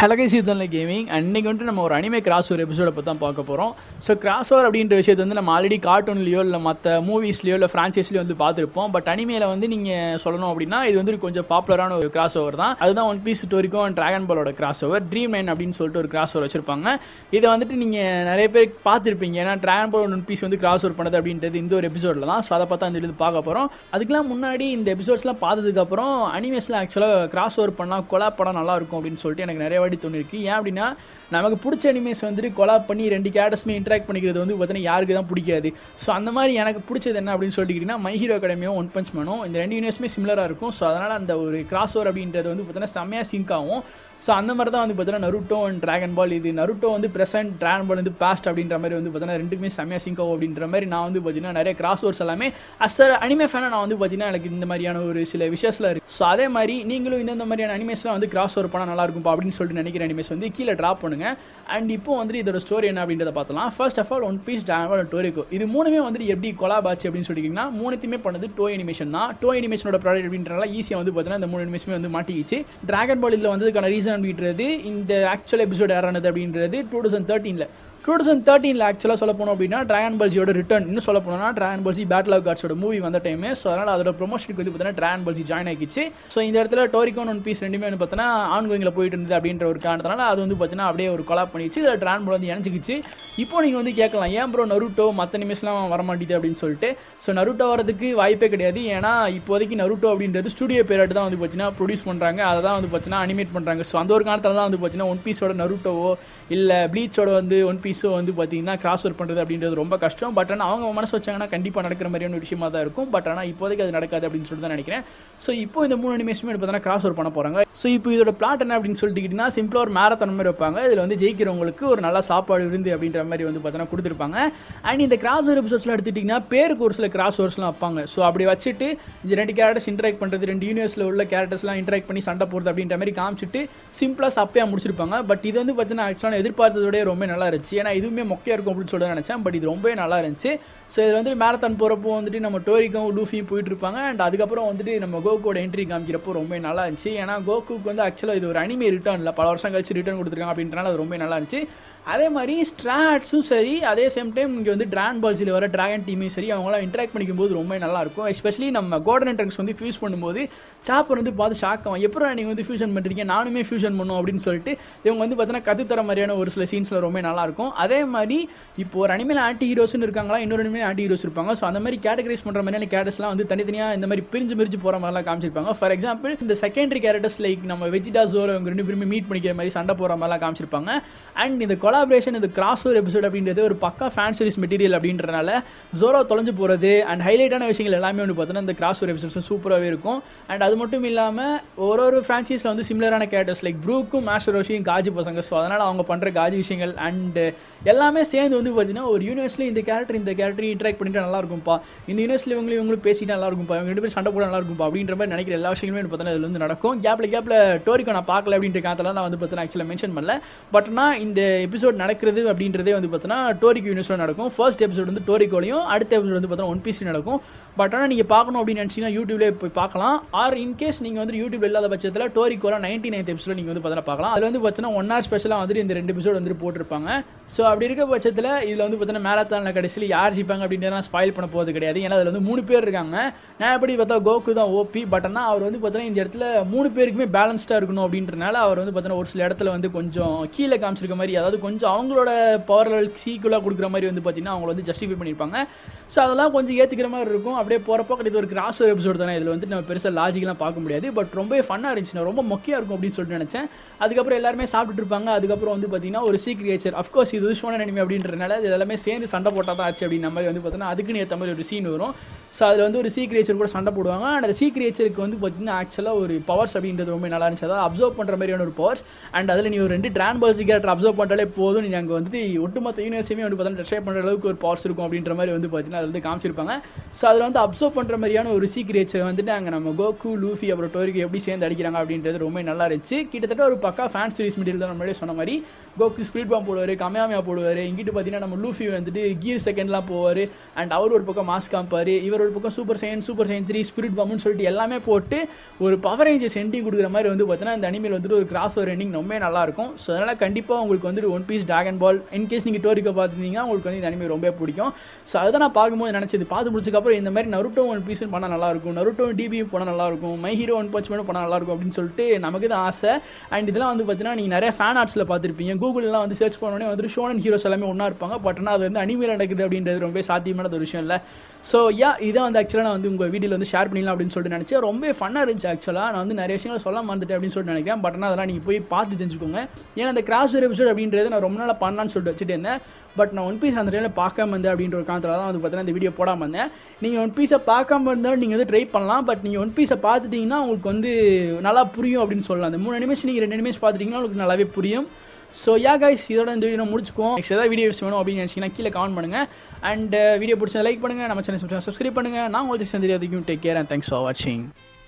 ஹலகை சீதனில் gaming and இன்னைக்கு வந்துட்டு நம்ம ஒரு அனிமே கிராஸ் ஓவர் எபிசோட பற்றி தான் பார்க்க போகிறோம் ஸோ கிராஸ் ஓவர் அப்படின்ற விஷயத்தை வந்து நம்ம ஆல்ரெடி கார்ட்டூன்லையோ இல்லை மற்ற மூவிஸ்லையோ இல்லை ஃப்ரான்ச்சைஸ்லையோ வந்து பார்த்துருப்போம் பட் அனிமேல வந்து நீங்கள் சொல்லணும் அப்படின்னா இது வந்து கொஞ்சம் பாப்புலரான ஒரு கிராஸ் ஓவர் தான் அதுதான் ஒன் பீஸ் ஸ்டோரிக்கும் ட்ராகன் பாலோட கிராஸ் ஓவர் ட்ரீம் நைன் அப்படின்னு சொல்லிட்டு ஒரு கிராஸ் ஓவர் வச்சிருப்பாங்க இதை வந்துட்டு நீங்கள் நிறைய பேர் பார்த்துருப்பீங்க ஏன்னா ட்ராகன் பால் ஒன் பீஸ் வந்து கிராஸ் ஓவர் பண்ணது அப்படின்றது இந்த ஒரு எபிசோடில் தான் ஸோ அதை பார்த்தா அந்த இது பார்க்க போகிறோம் அதுக்கெல்லாம் முன்னாடி இந்த எபிசோட்ஸ்லாம் பார்த்ததுக்கப்புறம் அனிமேஸ்லாம் ஆக்சுவலாக கிராஸ் ஓவர் பண்ணால் கொலா படம் நல்லா இருக்கும் அப்படின்னு சொல்லிட்டு எனக்கு நிறைய வாட்டி தோணிருக்கு ஏன் அப்படின்னா நமக்கு பிடிச்ச அனிமேஸ் வந்துட்டு கொலாப் பண்ணி ரெண்டு கேரக்டர்ஸுமே இன்ட்ராக்ட் பண்ணிக்கிறது வந்து பார்த்தீங்கன்னா யாருக்கு தான் பிடிக்காது ஸோ அந்த மாதிரி எனக்கு பிடிச்சது என்ன அப்படின்னு சொல்லிக்கிட்டிங்கன்னா மை ஹீரோ அகாடமியும் ஒன் பஞ்ச் மேனும் இந்த ரெண்டு யூனிவர்ஸுமே சிமிலராக இருக்கும் ஸோ அதனால் அந்த ஒரு கிராஸ் ஓவர் அப்படின்றது வந்து பார்த்தீங்கன்னா செம்மையாக சிங்க் ஆகும் ஸோ அந்த மாதிரி தான் வந்து பார்த்தீங்கன்னா நருட்டோ அண்ட் ட்ராகன் பால் இது நருட்டோ வந்து ப்ரெசென்ட் ட்ராகன் பால் வந்து பாஸ்ட் அப்படின்ற மாதிரி வந்து பார்த்தீங்கன்னா ரெண்டுக்குமே செம்மையாக சிங்க் ஆகும் அப்படின்ற மாதிரி நான் வந்து பார்த்தீங்கன்னா நிறைய கிராஸ் ஓவர்ஸ் எல்லாமே அஸ் அனிமே ஃபேனாக நான் வந்து பார்த்தீங்கன்னா எனக்கு இந்த மாதிரியான ஒரு சில விஷயத்தில் இருக்குது ஸோ அதே மாதிரி நீங்களும் இந்த மாதிரியான அனிமேஸ்லாம் வந்து கிராஸ் ஓவர் பண்ணால் நல்லா இருக்கும்ப்பா அப்படின்னு சொல்லிட்டு நினைக்கிற அனிமேஸ் வந்து கீழே ட்ராப் பண்ணுங்க அண்ட் இப்போ வந்துட்டு இதோட ஸ்டோரி என்ன அப்படின்றத பார்த்தலாம் first of all One Piece Dragon Toriko இது மூணுமே வந்துட்டு எப்படி கொலாப் ஆச்சு அப்படின்னு சொல்லிட்டிங்கன்னா மூணுத்தையுமே பண்ணது டோ அனிமேஷன் தான் டோ அனிமேஷனோட ப்ராடக்ட் அப்படின்றனால ஈஸியாக வந்து பார்த்தீங்கன்னா இந்த மூணு அனிமேஷனுமே வந்து மாட்டிக்கிச்சு ட்ராகன் பால் இதில் வந்ததுக்கான ரீசன் அப்படின்றது இந்த ஆக்சுவல் எபிசோட் யாரானது அப்படின்றது டூ தௌசண்ட் தேர்ட்டீனில் டூ தௌசண்ட் தேர்ட்டீனில் ஆக்சுவலாக சொல்ல போனோம் அப்படின்னா ட்ராகன் பால்ஜியோட ரிட்டர்ன் இன்னும் சொல்ல போனோம்னா ட்ராகன் பால்ஜி பேட்டில் ஆஃப் கார்ட்ஸோட மூவி வந்த டைமே ஸோ அதனால் அதோட ப்ரொமோஷனுக்கு வந்து பார்த்தீங்கன்னா ட்ராகன் பால்ஜி ஜாயின் ஆகிச்சு ஸோ இந்த இடத்துல டோரிகோன் ஒன் பீஸ் ரெண்டுமே வந்து பார்த்தீங்கன்னா ஆன்கோயிங்கில் போயிட்டு இருந்தது அப்படின்ற ஒரு காரணத்தினால அது வந்து பார்த்தீங்கன்னா அப்படியே ஒரு கொலாப் பண்ணிச்சு இதில் ட்ராகன் பால் வந்து இணைச்சிக்கிச்சு இப்போ நீங்கள் வந்து கேட்கலாம் ஏன் ப்ரோ நருட்டோ மற்ற நிமிஷம்லாம் வர மாட்டேது அப்படின்னு சொல்லிட்டு ஸோ நருட்டோ வரதுக்கு வாய்ப்பே கிடையாது ஏன்னா இப்போதைக்கு நருட்டோ அப்படின்றது ஸ்டுடியோ பேரட் தான் வந்து பார்த்தீங்கன்னா ப்ரொடியூஸ் பண்ணுறாங்க அதை தான் வந்து பார்த்தீங்கன்னா அனிமேட் பண்ணுறாங்க ஸோ அந்த ஒரு காலத்தில் தான் வந்து பார்த்தீங்கன்னா ஒன் பீஸோட நருட்டோவோ இல்லை ப்ளீச்சோட வந்து ஒன் பீஸோ வந்து பார்த்தீங்கன்னா கிராஸ் ஒர்க் பண்ணுறது அப்படின்றது ரொம்ப கஷ்டம் பட் ஆனால் அவங்க மனசு வச்சாங்கன்னா கண்டிப்பாக நடக்கிற மாதிரியான ஒரு விஷயமா தான் இருக்கும் பட் ஆனால் இப்போதைக்கு அது நடக்காது அப்படின்னு சொல்லிட்டு தான் நினைக்கிறேன் ஸோ இப்போ இந்த மூணு அனிமேஷனுமே பார்த்தீங்கன்னா கிராஸ் ஒர்க் பண்ண போகிறாங்க ஸோ இப்போ இதோட பிளாட் என்ன அப்படின்னு சொல்லிட்டுக்கிட்டிங்கன்னா சிம்பிளாக ஒரு மேரத்தான் மாதிரி வைப்பாங்க இதில் வந்து ஜெயிக்கிறவங்களுக்கு ஒரு நல்ல சாப்பாடு விருந்து அப்படின்ற மாதிரி வந்து பார்த்தீங்கன்னா கொடுத்துருப்பாங்க அண்ட் இந்த கிராஸ் ஓவர் எபிசோட்ஸ்லாம் எடுத்துட்டிங்கன்னா பேருக்கு ஒரு சில கிராஸ் ஓவர்ஸ்லாம் வைப்பாங்க ஸோ அப்படி வச்சுட்டு இந்த ரெண்டு கேரக்டர்ஸ் இன்ட்ராக்ட் பண்ணுறது ரெண்டு யூனிவர்ஸில் உள்ள கேரக்டர்ஸ்லாம் இன்ட்ராக்ட் பண்ணி சண்டை போடுறது அப்படின்ற மாதிரி காமிச்சிட்டு சிம்பிளாக சப்பையாக முடிச்சிருப்பாங்க பட் இது வந்து பார்த்தீங்கன்னா ஆக்சுவலாக எதிர்பார்த்ததோட ரொம்ப நல்லா இருந்துச்சு ஏன்னா இதுவுமே மொக்கையாக இருக்கும் அப்படின்னு சொல்லிட்டு நினச்சேன் பட் இது ரொம்பவே நல்லா இருந்துச்சு ஸோ இது வந்து மேரத்தான் போகிறப்போ வந்துட்டு நம்ம டோரிக்கும் லூஃபியும் போயிட்டு இருப்பாங்க அண்ட் அதுக்கப்புறம் வந்துட்டு நம்ம கோகோட என்ட்ரி காமிக்கிறப்போ ரொம்ப நல்லா இருந்துச்சு ஏன்னா கோகுக்கு வந்து ஆக்சுவலாக இது ஒரு அனிமே ரிட்டர்னில் பல வருஷம் கழிச்சு ரிட்டர்ன் கொடுத்துருக்காங்க அப்படின்றனால அது ரொம்ப நல்லா இருந்துச்சு அதே மாதிரி ஸ்ட்ராட்ஸும் சரி அதே சேம் டைம் இங்கே வந்து ட்ராகன் பால்ஸில் வர ட்ராகன் டீமையும் சரி அவங்களாம் இன்ட்ராக்ட் பண்ணிக்கும் போது ரொம்ப நல்லா இருக்கும் எஸ்பெஷலி நம்ம கோல்டன் ட்ரக்ஸ் வந்து ஃபியூஸ் பண்ணும்போது சாப்பர் வந்து பார்த்து ஷாக் ஆகும் எப்போ நீங்கள் வந்து ஃபியூஷன் பண்ணுறீங்க நானுமே ஃபியூஷன் பண்ணும் அப்படின்னு சொல்லிட்டு இவங்க வந்து பார்த்தீங்கன்னா கற்றுத்தர மாதிரியான ஒரு சில சீன்ஸில் ரொம்ப நல்லா இருக்கும் அதே மாதிரி இப்போ ஒரு அனிமேல ஆன்டி ஹீரோஸ்னு இருக்காங்களா இன்னொரு அனிமேல ஆன்டி ஹீரோஸ் இருப்பாங்க ஸோ அந்த மாதிரி கேட்டகரைஸ் பண்ணுற மாதிரியான கேரக்டர்ஸ்லாம் வந்து தனித்தனியாக இந்த மாதிரி பிரிஞ்சு பிரிஞ்சு போகிற மாதிரிலாம் காமிச்சிருப்பாங்க ஃபார் எக்ஸாம்பிள் இந்த செகண்டரி கேரக்டர்ஸ் லைக் நம்ம வெஜிடா ஜோர் அவங்க ரெண்டு பேருமே மீட் பண்ணிக்கிற மாதிரி சண்டை போகிற மாதிரிலாம் காமிச்சிருப்பாங்க அண்ட் இந்த கொலாபரேஷன் இந்த கிராஸ் ஓவர் எபிசோட் அப்படின்றது ஒரு பக்கா ஃபேன் சீரிஸ் மெட்டீரியல் அப்படின்றனால ஜோரோ தொலைஞ்சு போகிறது அண்ட் ஹைலைட்டான விஷயங்கள் எல்லாமே வந்து பார்த்தோன்னா இந்த கிராஸ் ஓவர் எபிசோட்ஸ் சூப்பராகவே இருக்கும் அண்ட் அது மட்டும் இல்லாமல் ஒரு ஒரு ஃப்ரான்ச்சைஸில் வந்து சிமிலரான கேரக்டர்ஸ் லைக் ப்ரூக்கும் மாஸ்டர் ரோஷியும் காஜி பசங்க ஸோ அதனால் அவங்க பண்ணுற காஜி விஷயங்கள் அண்ட் எல்லாமே சேர்ந்து வந்து பார்த்தீங்கன்னா ஒரு யூனிவர்ஸில் இந்த கேரக்டர் இந்த கேரக்டர் இன்ட்ராக்ட் பண்ணிட்டு நல்லா இருக்கும்ப்பா இந்த யூனிவர்ஸில் இவங்களும் இவங்களும் பேசிட்டு நல்லா இருக்கும்ப்பா இவங்க ரெண்டு பேரும் சண்டை போட நல்லா இருக்கும்ப்பா அப்படின்ற மாதிரி நினைக்கிற எல்லா விஷயங்களுமே பார்த்தீங்கன்னா இதில் வந்து நடக்கும் கேப்பில் கேப்பில் டோரிக்கோ நான் பார்க்கல அப்படின்ற காலத்தில் நான் வந்து பார்த்தீங்கன்னா ஆக்சுவலாக மென்ஷன் பண்ணல பட் நான் இந்த எபிசோட் நடக்கிறது அப்படின்றதே வந்து பார்த்தீங்கன்னா டோரிக்கோ யூனிவர்ஸில் நடக்கும் ஃபர்ஸ்ட் எபிசோட் வந்து டோரிக்கோலையும் அடுத்த எபிசோட் வந்து பார்த்தீங்கன்னா ஒன் பீஸ் நடக்கும் பட் ஆனால் நீங்கள் பார்க்கணும் அப்படின்னு நினச்சிங்கன்னா யூடியூப்லேயே போய் பார்க்கலாம் ஆர் இன்கேஸ் நீங்கள் வந்து யூடியூப் இல்லாத பட்சத்தில் டோரிக்கோலாம் நைன்டி நைன்த் எபிசோட் நீங்கள் வந்து பார்த்தீங்கன்னா பார்க்கலாம் அதில் வந்து பார்த்தீங்கன்னா ஒன் ஹவர் ஸ்பெஷலாக வந்துட்டு இந்த ரெண்டு எபிசோட் வந்து போட்டிருப்பாங்க ஸோ அப்படி இருக்க பட்சத்தில் இதில் வந்து பார்த்தீங்கன்னா மேரத்தானில் கடைசியில் யார் ஜிப்பாங்க அப்படின்றத ஸ்பாயில் பண்ண போகிறது கிடையாது ஏன்னா அதில் வந்து மூணு பேர் இருக்காங்க நான் எப்படி பார்த்தா கோகு தான் ஓபி பட் ஆனால் அவர் வந்து பார்த்தீங்கன்னா இந்த இடத்துல மூணு பேருக்குமே பேலன்ஸ்டாக இருக்கணும் அப்படின்றனால அவர் வந்து பார்த்தீங்கன்னா ஒரு சில இடத்துல வந்து கொஞ்சம் கீழே காமிச்சிருக்க மாதிரி அதாவது கொஞ்சம் அவங்களோட பவர் லெவல் சீக்குவலாக கொடுக்குற மாதிரி வந்து பார்த்தீங்கன்னா அவங்கள வந்து ஜஸ்டிஃபை பண்ணியிருப்பாங்க ஸோ அதெல்லாம் கொஞ்சம் ஏற்றுக்கிற மாதிரி இருக்கும் அப்படியே போகிறப்போ கிடையாது ஒரு கிராஸ் எபிசோட் தானே இதில் வந்து நம்ம பெருசாக லாஜிக்கெலாம் பார்க்க முடியாது பட் ரொம்ப ஃபன்னாக இருந்துச்சு ரொம்ப மொக்கையாக இருக்கும் அப்படின்னு சொல்லிட்டு நினச்சேன் அதுக்கப்புறம் எல்லாருமே சாப்பிட்டுட்டு இருப்பாங்க அதுக்கப்புறம் வந்து பார்த்தீங்கன்னா ஒரு சீ கிரியேச்சர் அஃப்கோர்ஸ் இது ஷோன அனிமே அப்படின்றனால இது எல்லாமே சேர்ந்து சண்டை போட்டால் தான் ஆச்சு அப்படின்ற மாதிரி வந்து பார்த்தீங்கன்னா அதுக்குன்னு ஏற்ற மாதிரி ஒரு சீன் வரும் ஸோ அதில் வந்து ஒரு சீ கிரியேச்சர் கூட சண்டை போடுவாங்க அண்ட் அந்த சீ கிரியேச்சருக்கு வந்து பார்த்தீங்கன்னா ஆக்சுவலாக ஒரு பவர்ஸ் அப்படின்றது ரொம்ப நல்லா இருந்துச்சு அதாவது அப்சர்வ் பண்ணுற மாதிரியான ஒரு பவர்ஸ் அண்ட் அதில் நீ ஒரு ரெண்டு ட்ரான் பால் கேரக்டர் அப்சர்வ் பண்ணுறாலே போதும் நீ அங்கே வந்துட்டு ஒட்டுமொத்த யூனிவர்ஸையுமே வந்து பார்த்தீங்கன்னா டிஸ்ட்ரைப் பண்ணுற அளவுக்கு ஒரு பவர்ஸ் இருக்கும் அப்படின்ற மாதிரி வந்து பார்த்தீங்கன்னா அதில் வந்து காமிச்சிருப்பாங்க ஸோ அதில் வந்து அப்சர்வ் பண்ணுற மாதிரியான ஒரு சீ கிரியேச்சர் வந்துட்டு அங்கே நம்ம கோகு லூஃபி அப்புறம் டோரிக்கு எப்படி சேர்ந்து அடிக்கிறாங்க அப்படின்றது ரொம்ப நல்லா இருந்துச்சு கிட்டத்தட்ட ஒரு பக்கா ஃபேன் சீரிஸ் மெட்டீரியல் தான் நம்மளே சொன்ன மாதிரி கோகு ஸ்பீட் பாம் போடுவார் கமையாமையா போடுவார் இங்கிட்டு பார்த்தீங்கன்னா நம்ம லூஃபி வந்துட்டு கீர் செகண்ட்லாம் போவார் அண்ட் அவர் ஒரு பக்கம் மாஸ்க் காமிப்பார் இவர் ஒரு பக்கம் super Saiyans super Saiyans three spirit பம்னு சொல்லிட்டு எல்லாமே போட்டு ஒரு பவர் ரேஞ்சஸ் எண்டிங் கொடுக்குற மாதிரி வந்து பார்த்தீங்கன்னா இந்த அனிமேல் வந்துட்டு ஒரு கிராஸ் ஓவர் எண்டிங் ரொம்ப நல்லா இருக்கும் ஸோ அதனால் கண்டிப்பாக உங்களுக்கு வந்துட்டு One Piece Dragon Ball in case நீங்கள் டோரிக்கோ பார்த்துருந்தீங்கன்னா உங்களுக்கு வந்து இந்த அனிமே ரொம்ப பிடிக்கும் ஸோ அதை நான் பார்க்கும்போது நினச்சது பார்த்து முடிச்சதுக்கப்புறம் இந்த மாதிரி நருட்டோ ஒன் பீஸ் பண்ணால் நல்லா இருக்கும் நருட்டோ டிபியும் பண்ணால் நல்லா இருக்கும் மை ஹீரோ ஒன் பச் மேலும் பண்ணால் நல்லா இருக்கும் அப்படின்னு சொல்லிட்டு நமக்கு தான் ஆசை அண்ட் இதெல்லாம் வந்து பார்த்தீங்கன்னா நீங்கள் நிறைய ஃபேன் ஆர்ட்ஸில் பார்த்துருப்பீங்க கூகுள்லாம் வந்து சர்ச் பண்ணோடனே வந்துட்டு ஷோனன் ஹீரோஸ் எல்லாமே ஒன்றா இருப்பாங்க பட் ஆனால் அது வந்து அனிமேல் நடக்குது அப்படின்றது ரொம்ப சாத்தியமான ஒரு விஷயம் இல்லை ஸோ யா இதை வந்து ஆக்சுவலாக நான் வந்து உங்கள் வீடியோவில் வந்து ஷேர் பண்ணிடலாம் அப்படின்னு சொல்லிட்டு நினச்சேன் ரொம்ப ஃபன்னாக இருந்துச்சு ஆக்சுவலாக நான் வந்து நிறைய விஷயங்கள் சொல்ல மறந்துட்டேன் அப்படின்னு சொல்லிட்டு நினைக்கிறேன் பட் ஆனால் அதெல்லாம் நீங்கள் போய் பார்த்து தெரிஞ்சுக்கோங்க ஏன்னா அந்த கிராஸ் எபிசோட் அப்படின்றது நான் ரொம்ப நாளாக பண்ணலான்னு சொல்லிட்டு வச்சுட்டு இருந்தேன் பட் நான் ஒன் பீஸ் அந்த டைமில் பார்க்காம இருந்தேன் அப்படின்ற ஒரு காரணத்தில் தான் வந்து பார்த்தீங்கன்னா இந்த வீடியோ போடாமல் இருந்தேன் நீங்கள் ஒன் பீஸை பார்க்காம இருந்தாலும் நீங்கள் வந்து ட்ரை பண்ணலாம் பட் நீங்கள் ஒன் பீஸை பார்த்துட்டிங்கன்னா உங்களுக்கு வந்து நல்லா புரியும் அப்படின்னு சொல்லலாம் அந்த மூணு அனிமேஷன் நீங்கள் ரெண்டு அனிமேஷன் பார்த்துட்டிங்கன்னா உங்களுக்கு நல்லாவே புரியும் ஸோ யா கைஸ் இதோட இந்த வீடியோ முடிச்சுக்குவோம் நெக்ஸ்ட் ஏதாவது வீடியோஸ் வேணும் அப்படின்னு நினச்சிங்கன்னா கீழே கமெண்ட் பண்ணுங்கள் அண்ட் வீடியோ பிடிச்சா லைக் பண்ணுங்கள் நம்ம சேனல் சப்ஸ்கிரைப் பண்ணுங்கள் நான் உங்களுக்கு தெரியாதையும் take care and thanks for வாட்சிங்